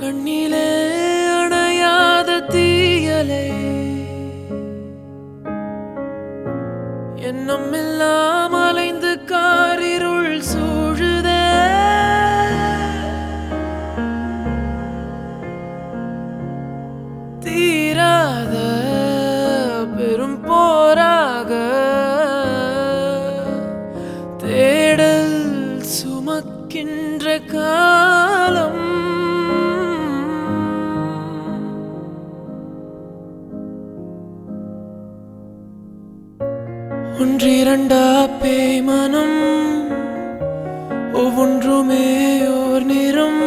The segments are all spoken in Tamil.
கண்ணிலே அணையாத தீயலை எண்ணம் எல்லாம் அலைந்து காரிருள் சூழுதே தீராத பெரும் போராக தேடல் சுமக்கின்ற காலம் ஒன்றிரண்டா பேமனம் ஒவ்வொன்றுமே ஓர் நிறம்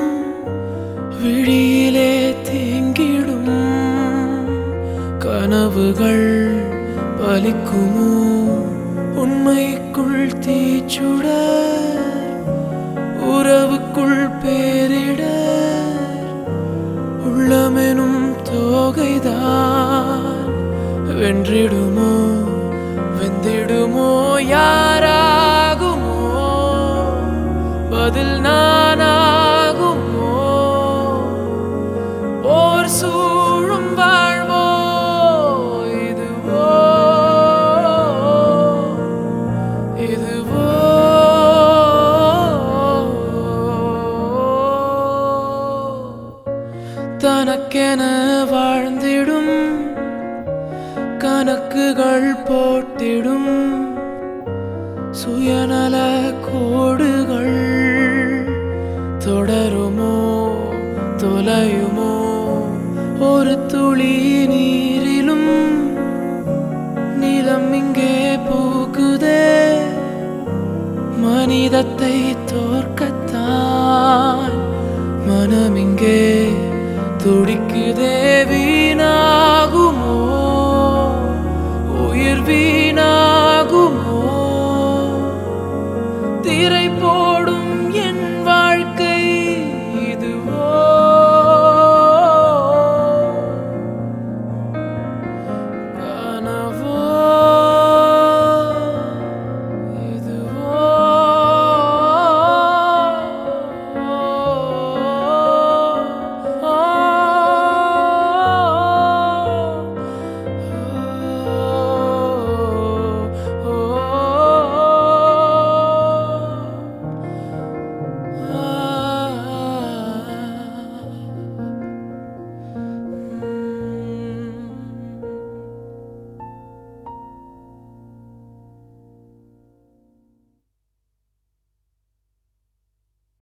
விழியிலே தேங்கிடும் கனவுகள் பலிக்குமோ உண்மைக்குள் தீச்சுட உறவுக்குள் பேரிட உள்ளமெனும் தோகைதான் வென்றிடுமோ வெந்திடுமோ யாராகுமோ பதில் நானாகுமோ போர் சூழும் வாழ்வோ இதுவோ இதுவோ தனக்கென வாழ்ந்திடும் கணக்குகள் போட்டிடும் சுயநல கோடுகள் தொடருமோ தொலையுமோ ஒரு துளி நீரிலும் நிலம் இங்கே பூக்குதே மனிதத்தை தோற்கத்தான் மனம் இங்கே துடிக்குதே வீணா